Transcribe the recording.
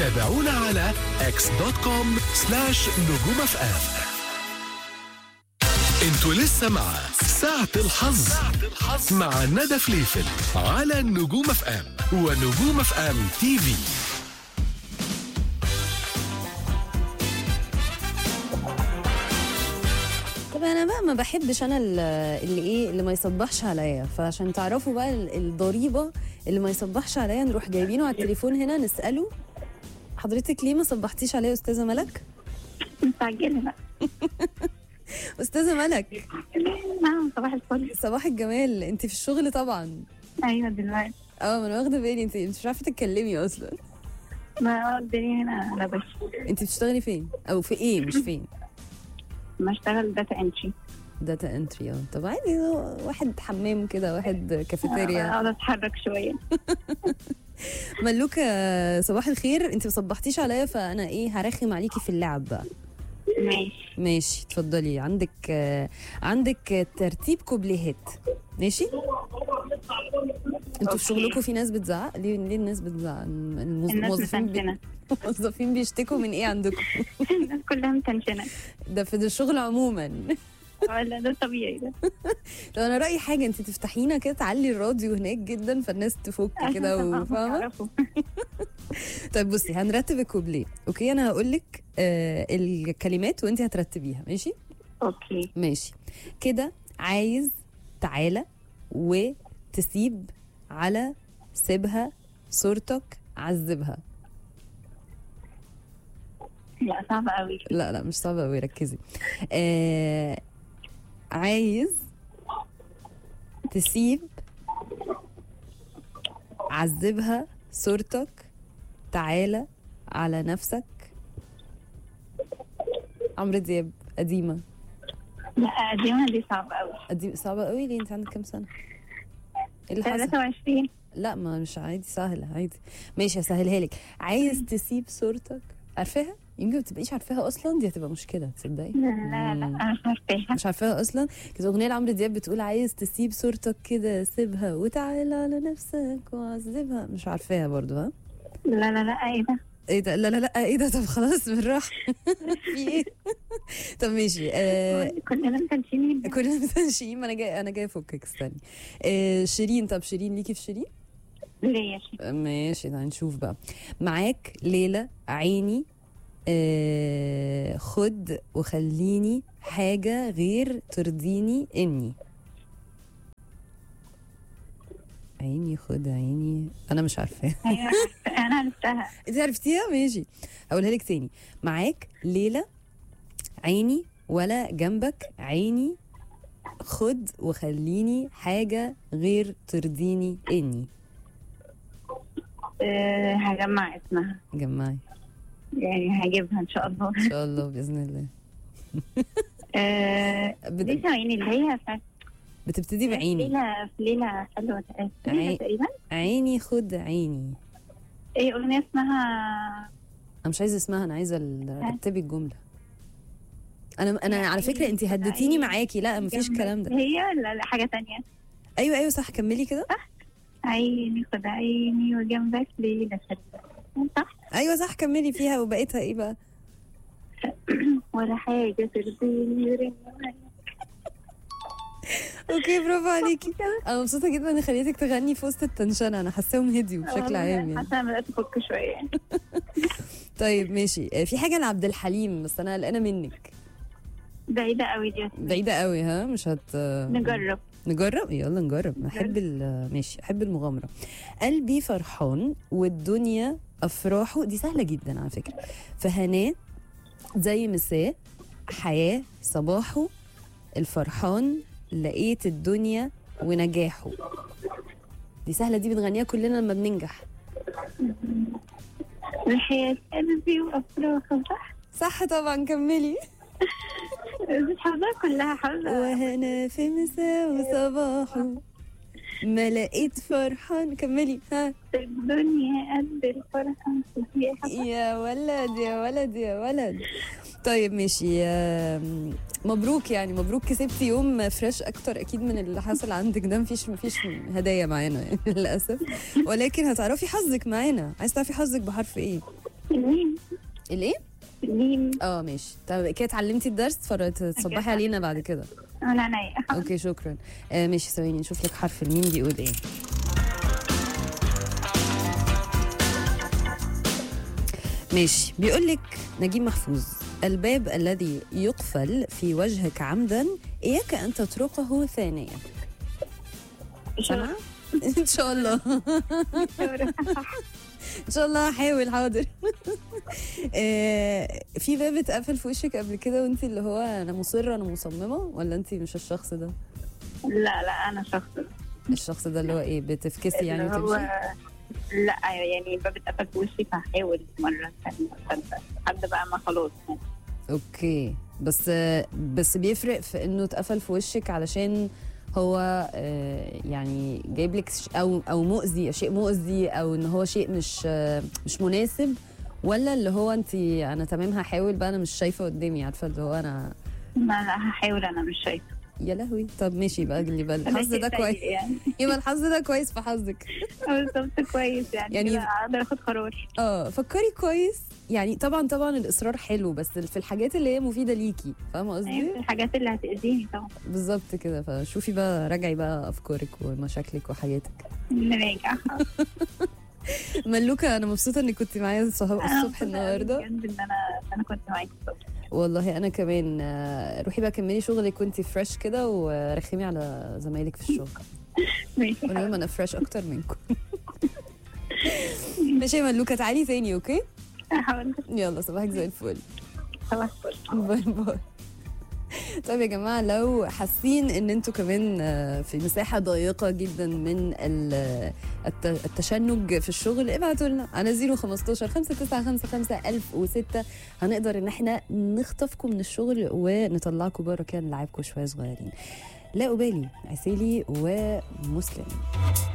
تابعونا على اكس دوت كوم سلاش نجوم اف ام انتوا لسه مع ساعة الحظ مع ندى فليفل على نجوم اف ام ونجوم اف ام تي في طب انا بقى ما بحبش انا ال- اللي ايه اللي ما يصبحش عليا فعشان تعرفوا بقى ال- الضريبه اللي ما يصبحش عليا نروح جايبينه على التليفون هنا نساله حضرتك ليه ما صبحتيش عليا يا استاذه ملك مستعجلة بقى استاذه ملك نعم صباح الفل صباح الجمال انت في الشغل طبعا ايوه دلوقتي اه ما انا واخده بالي انت انت مش عارفه تتكلمي اصلا ما الدنيا هنا على بس انت بتشتغلي فين او في ايه مش فين ما اشتغل داتا انتري داتا انتري اه طب عادي هو واحد حمام كده واحد كافيتيريا اقعد اتحرك شوية ملوكه صباح الخير انت ما صبحتيش عليا فانا ايه هرخم عليكي في اللعب بقى ماشي ماشي اتفضلي عندك آه، عندك آه، ترتيب كوبليهات ماشي انتوا في أوكي. شغلكم في ناس بتزعق ليه ليه الناس بتزعق الموظ- الناس الموظفين بي... متنشنة الموظفين بيشتكوا من ايه عندكم الناس كلها متنشنة ده في الشغل عموما ولا ده طبيعي ده طب انا رايي حاجه انت تفتحينا كده تعلي الراديو هناك جدا فالناس تفك كده عشان طبعاً وفاهمه يعرفوا. طيب بصي هنرتب الكوبليه اوكي انا هقول لك آه الكلمات وانت هترتبيها ماشي اوكي ماشي كده عايز تعالى وتسيب على سيبها صورتك عذبها لا صعب قوي لا لا مش صعبة قوي ركزي آه عايز تسيب عذبها صورتك تعالى على نفسك عمرو دياب قديمة لا قديمة دي صعبة قوي قديمة صعبة قوي ليه انت عندك كام سنة؟ ايه اللي حصل؟ 23 لا ما مش عادي سهلة عادي ماشي هسهلها لك عايز تسيب صورتك عارفاها؟ يمكن ما تبقيش عارفاها اصلا دي هتبقى مشكلة تصدقي؟ لا لا لا انا مش عارفاها مش عارفاها اصلا كانت اغنيه لعمرو دياب بتقول عايز تسيب صورتك كده سيبها وتعالى على نفسك وعذبها مش عارفاها برضو ها لا لا لا ايه ده ايه ده لا لا لا ايه ده طب خلاص بالراحه في ايه طب ماشي آه كلنا متنشنين كلنا متنشئين ما انا جاي انا جاي افكك استني آه شيرين طب شيرين ليكي في شيرين ليه يا شيخ آه، ماشي تعالي نشوف بقى معاك ليلى عيني آه خد وخليني حاجة غير ترضيني إني عيني خد عيني أنا مش عارفة أيوة، انا عرفتها أنت عرفتيها ماشي هقولها لك تاني معاك ليلى عيني ولا جنبك عيني خد وخليني حاجة غير ترضيني إني أه هجمع اسمها جمعي يعني هجيبها ان شاء الله إن شاء الله بإذن الله أه بد- دي ثواني اللي هي بتاعت بتبتدي بعيني ليلة في ليلة حلوة عين- ليلة تقريبا عيني خد عيني ايه اغنية اسمها انا مش عايزه اسمها انا عايزه ال- رتبي الجمله انا انا على فكره انت هديتيني معاكي لا مفيش الكلام ده هي لا لا حاجة تانية ايوه ايوه صح كملي كده عيني خد عيني وجنبك ليلة حلوة صح ايوه صح كملي فيها وبقيتها ايه بقى ولا حاجة ترضيني غير اوكي برافو عليكي انا مبسوطه جدا ان خليتك تغني في وسط التنشنه انا حاساهم هديوا بشكل عام يعني حاسة أنا بدأت أفك شوية طيب ماشي آه، في حاجه لعبد الحليم بس انا قلقانه منك بعيدة قوي دي بعيده قوي ها مش هت نجرب نجرب يلا نجرب احب ال- ماشي احب المغامره قلبي فرحان والدنيا افراحه دي سهله جدا على فكره فهناه زي مساء حياه صباحه الفرحان لقيت الدنيا ونجاحه دي سهله دي بنغنيها كلنا لما بننجح الحياة قلبي وأفراحه صح؟ صح طبعا كملي بس حافظاها كلها حافظة وهنا في مساء وصباحه ما لقيت فرحان كملي ها الدنيا قد الفرحة صحيحة يا ولد يا ولد يا ولد طيب ماشي آم، مبروك يعني مبروك كسبتي يوم فريش اكتر اكيد من اللي حصل عندك ده مفيش مفيش هدايا معانا يعني للاسف ولكن هتعرفي حظك معانا عايز تعرفي حظك بحرف ايه الميم الايه الميم اه ماشي طب كده اتعلمتي الدرس فتصبحي أكيد. علينا بعد كده انا عينيا اوكي شكرا آه ماشي ثواني نشوف لك حرف الميم بيقول ايه ماشي بيقول لك نجيب محفوظ الباب الذي يقفل في وجهك عمدا إياك أن تطرقه ثانيا سامعة؟ إن شاء الله ان شاء الله هحاول حاضر آه، في باب اتقفل في وشك قبل كده وانت اللي هو انا مصره انا مصممه ولا انت مش الشخص ده لا لا انا شخص الشخص ده اللي هو ايه بتفكسي يعني اللي هو وتمشي لا يعني الباب اتقفل في وشي فهحاول مرة ثانية ثالثة لحد بقى ما خلاص يعني. اوكي بس بس بيفرق في انه اتقفل في وشك علشان هو آه، يعني جايب لك ش- او او مؤذي شيء مؤذي او ان هو شيء مش آه، مش مناسب ولا اللي هو انت انا تمام هحاول بقى انا مش شايفه قدامي عارفه اللي هو انا ما لا هحاول انا مش شايفة يا لهوي طب ماشي بقى اللي بقى الحظ شيء ده سيء كويس يعني يبقى الحظ ده كويس في حظك بالظبط كويس يعني, يعني- يعني اقدر اخد قرار اه فكري كويس يعني طبعا طبعا الاصرار حلو بس في الحاجات اللي هي مفيده ليكي فاهمه يعني قصدي الحاجات اللي هتأذيني طبعا بالظبط كده فشوفي بقى راجعي بقى افكارك ومشاكلك وحاجاتك نراجع ملوكه انا مبسوطه انك كنت معايا الصبح, أنا الصبح مبسوطة أوي النهارده بجد ان انا إن انا كنت معاكي الصبح والله انا كمان آه، روحي بقى كملي شغلك وانتي فريش كده ورخمي على زمايلك في الشغل ماشي والمهم انا فريش اكتر منكم ماشي يا ملوكه تعالي تاني اوكي هحاول يلا صباحك زي الفل خلاص باي باي طيب يا جماعة لو حاسين ان انتوا كمان آه، في مساحة ضيقة جدا من ال- الت- التشنج في الشغل ابعتوا لنا على 015 5955 1006 هنقدر ان احنا نخطفكم من الشغل ونطلعكم بره كده نلعبكم شوية صغيرين لا أبالي عسيلي ومسلم